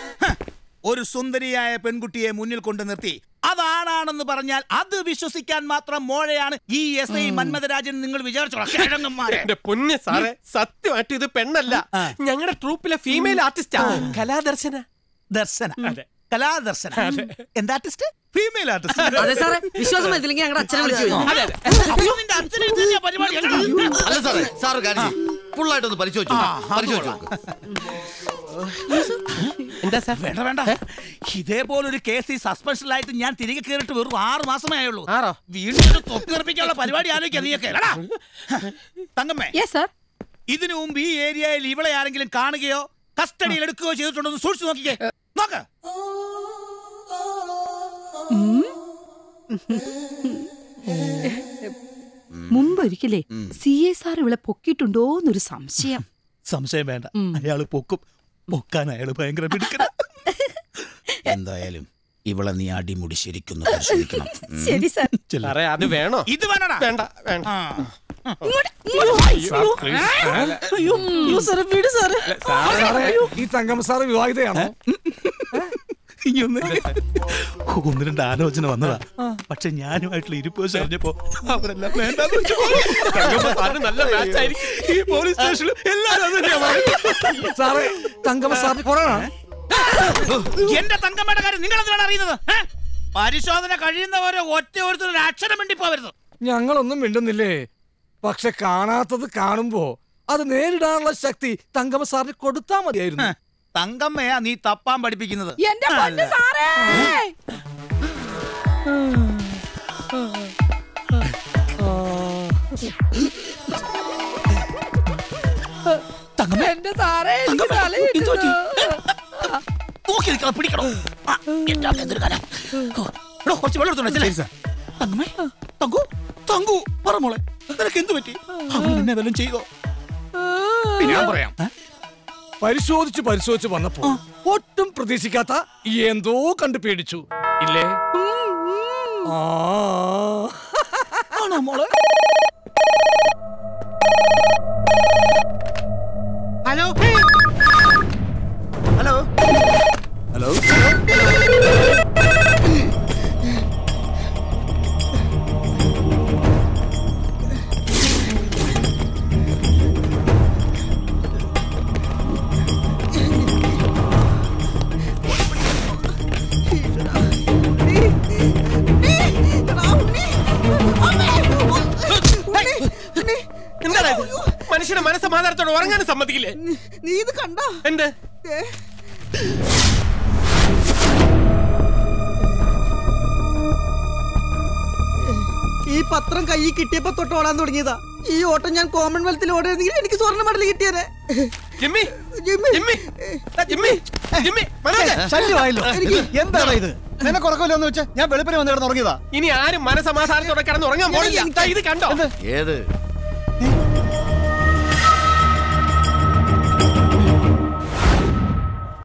ഹ, ഒരു സുന്ദരിയായ പെൺകുട്ടിയെ മുന്നിൽ കൊണ്ട് നിർത്തി അതാണാണെന്ന് പറഞ്ഞാൽ അത് വിശ്വസിക്കാൻ മാത്രം മോഴയാണ് ഈ എസ് ഐ മന്മഥരാജൻ നിങ്ങൾ വിചാരിച്ചോളാം എന്റെ പൊന്ന് സാറേ സത്യമായിട്ട് ഇത് പെണ്ണല്ല ഞങ്ങളുടെ ട്രൂപ്പിലെ ഫീമെയിൽ ആർട്ടിസ്റ്റാ കലാദർശന ദർശന അതെ. കലാദർശന എന്താ ആർട്ടിസ്റ്റ് ഫീമെയിൽ ആർട്ടിസ്റ്റ് അതെ സാറേ വിശ്വാസം പറ്റില്ലെങ്കിൽ ഞങ്ങളുടെ അച്ഛനെ വിളിച്ചു പോയി അതെ അതെ അയ്യോ, നിന്റെ അച്ഛനെ എടുത്ത് ഞാൻ പരിപാടി എടുക്കാം. അല്ല സാറേ സാറ് കാര്യം ഫുള്ളായിട്ടൊന്ന് പരിശോധിച്ചു ആ, അത് പരിശോധിച്ചു കൊള്ളാം. എന്താ സാർ വേണ്ട വേണ്ട ഇതേപോലൊരു കേസ് ഈ സസ്പെൻഷനിലായിട്ട് ഞാൻ തിരികെ കയറിയിട്ട് വെറും ആറ് മാസമേ ആയുള്ളൂ ആറോ? വീണ്ടും ഒരു തൊപ്പി ഉറപ്പിക്കാനുള്ള പരിപാടി ആലോചിക്കാം നീയൊക്കെ എടാ. തങ്കമ്മേ യെസ് സാർ ഇതിനു മുമ്പ് ഈ ഏരിയയിൽ ഇവളെ ആരെങ്കിലും കാണുകയോ കസ്റ്റഡിയിൽ എടുക്കുകയോ ചെയ്തിട്ടുണ്ടോ എന്ന് സൂക്ഷിച്ചു നോക്കിക്കേ നോക്ക് മുമ്പൊരിക്കലേ സി എ സാർ ഇവളെ പൊക്കിയിട്ടുണ്ടോ എന്നൊരു സംശയം സംശയം വേണ്ട അയാള് പൊക്കും പൊക്കാൻ അയാള് ഭയങ്കര മിടുക്കനാ. എന്തായാലും ഇവളെ നീ അടിമുടി ശരിക്കൊന്ന് പരിശോധിക്കണം ഉം. ശരി സാർ ചെല്ല്. സാറേ അത് വേണോ ഇത് വേണടാ വേണ്ട വേണ്ട ആ. അയ്യോ സാറേ വിട് സാറേ സാറേ ഈ തങ്കമ്മ സാറ് വിവാഹിതയാണോ ഇനിയൊന്ന് ഒന്ന് രണ്ട് ആലോചന വന്നതാ പക്ഷെ ഞാനുമായിട്ടുള്ള ഇരിപ്പ് വെച്ച് അറിഞ്ഞപ്പോ അവരെല്ലാം വേണ്ടെന്ന് വെച്ചു പോയി. സാറിന് നല്ല മാച്ച് ആയിരിക്കും ഈ പോലീസ് സ്റ്റേഷനിൽ എല്ലാരും അത് തന്നെയാ പറയുന്നത്. സാറേ തങ്കമ്മ സാറിന് കൊറോണ എന്റെ തങ്കമ്മയുടെ കാര്യം നിങ്ങൾ എന്തിനാണ് അറിയുന്നത് ഏ? പരിശോധന കഴിയുന്നവരെ ഒറ്റ ഒരുത്തരും അക്ഷരം വേണ്ടി പോവരുത് ഞങ്ങളൊന്നും മിണ്ടുന്നില്ലേ പക്ഷെ കാണാത്തത് കാണുമ്പോ അത് നേരിടാനുള്ള ശക്തി തങ്കമ്മ സാറിന് കൊടുത്താ മതിയായിരുന്നു തങ്കമ്മയാ നീ തപ്പാൻ പഠിപ്പിക്കുന്നത് എന്റെ പൊന്ന് സാറേ തങ്കമ്മ എന്റെ സാറേ എനിക്ക് തങ്കമ്മ, എന്ത് പറ്റി? തലയിട്ടുന്നു. നോക്കി നിൽക്കണം പിടിക്കണോ ആ, എന്റെ അമ്മ എന്തൊരു കാലം. ഓ, എടോ, കുറച്ച് വെള്ളം എടുത്തോണ്ട് ചെല്ലേ. തങ്കമ്മേ തങ്കു തങ്കു പറ മോളെ നിനക്ക് എന്ത് പറ്റി അവൾ നിന്നെ വല്ലതും ചെയ്തോ ഞാൻ പറയാം പരിശോധിച്ച് പരിശോധിച്ച് വന്നപ്പോ ഒട്ടും പ്രതീക്ഷിക്കാത്ത എന്തോ കണ്ടു പേടിച്ചു ഇല്ലേ ആ ആണോ മോളെ ഹലോ ഹലോ ഹലോ എന്താണ് ഇത്? മനുഷ്യനെ മനസ്സമാധാനത്തോടെ ഉറങ്ങാനും സമ്മതിക്കില്ലേ നീ ഇത് കണ്ട എന്ത് ഈ പത്രം കയ്യിൽ കിട്ടിയപ്പോ തൊട്ട് ഓടാൻ തുടങ്ങിയതാ ഈ ഓട്ടം ഞാൻ കോമൺവെൽത്തിൽ ഓടുന്നെങ്കിൽ എനിക്ക് സ്വർണ്ണ മെഡൽ കിട്ടിയതേ ജിമ്മി ജിമ്മി. ജിമ്മി ദാ ജിമ്മി ജിമ്മി മനോജ് ശല്യമായല്ലോ എന്താണ് ഇത് നിനക്ക് ഉറക്കമില്ലെന്ന് വെച്ച് ഞാൻ വെളുപ്പിന് വന്ന് കിടന്ന് ഉറങ്ങിയതാ ഇനി ആരും മനസമാധാനത്തോടെ കിടന്ന് ഉറങ്ങാൻ പോണില്ല ദാ ഇത് കണ്ടോ ഏത് ഏ?